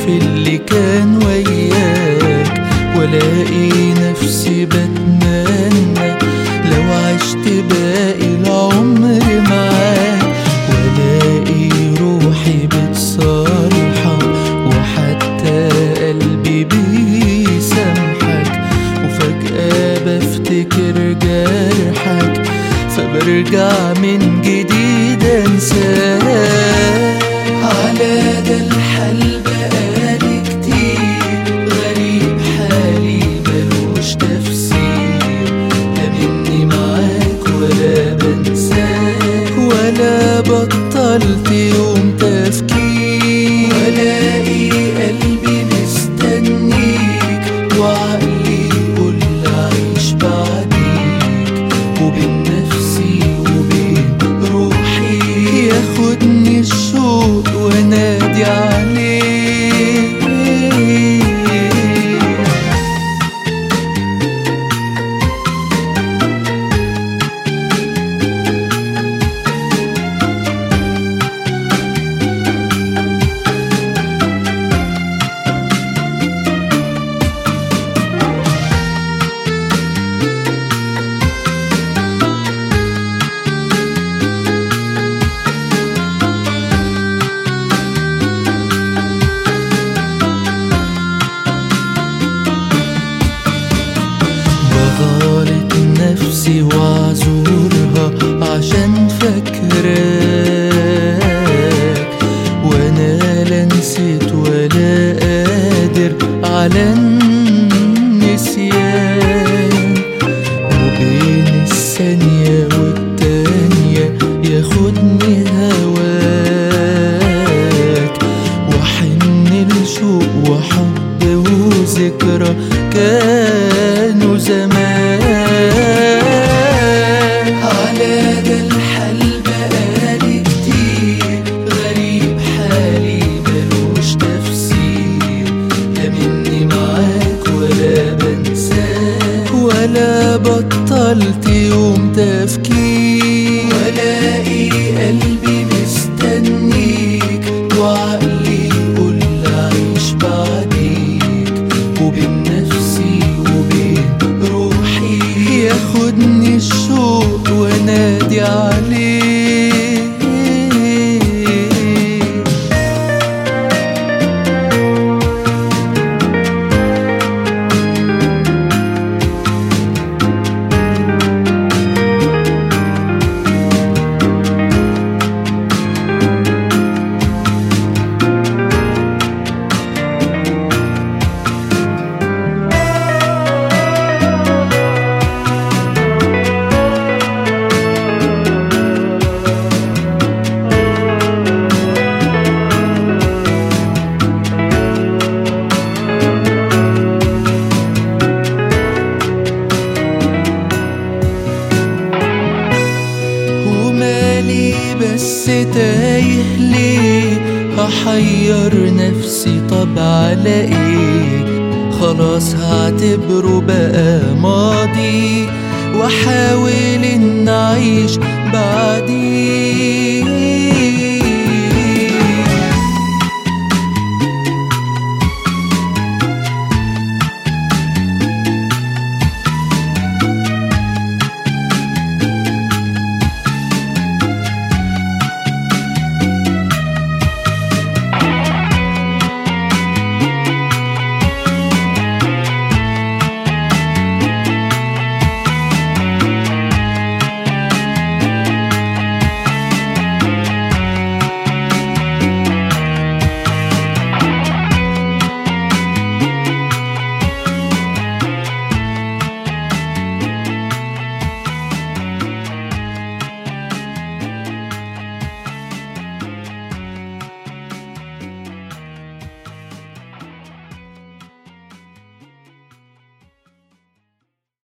في اللي كان وياك والاقي نفسي بتمنى لو عشت باقي العمر معاك والاقي روحي بتصالحك وحتى قلبي بيسامحك وفجأة بفتكر جرحك فبرجع من جديد انساك على ده الحال بقالي كتير غريب حالي ملوش تفسير لا مني معاك ولا بنساك ولا بطلت يوم تفكير والاقي قلبي مستنيك وعقلي يقول عيش بعديك وبين نفسي وبين روحي ياخدني الشوق وانادي عليك بغالط نفسي واعذرها عشان فاكراك وانا لا نسيت ولا قادر على النسيان وبين الثانية والتانية ياخدني هواك وحن لشوق وحب وذكرى كانوا زمان على ده الحال بقالي كتير غريب حالي ملوش تفسير لا مني معاك ولا بنساك ولا بطلت يوم تفكير والاقي قلبي مستنيك وعقلي يقول عيش بعديك وبين نفسي وبين روحي ياخدني الشوق وانادي عليك ومالي بس تايه ليه هحير نفسي طب على ايه خلاص هعتبره بقى ماضي واحاول ان اعيش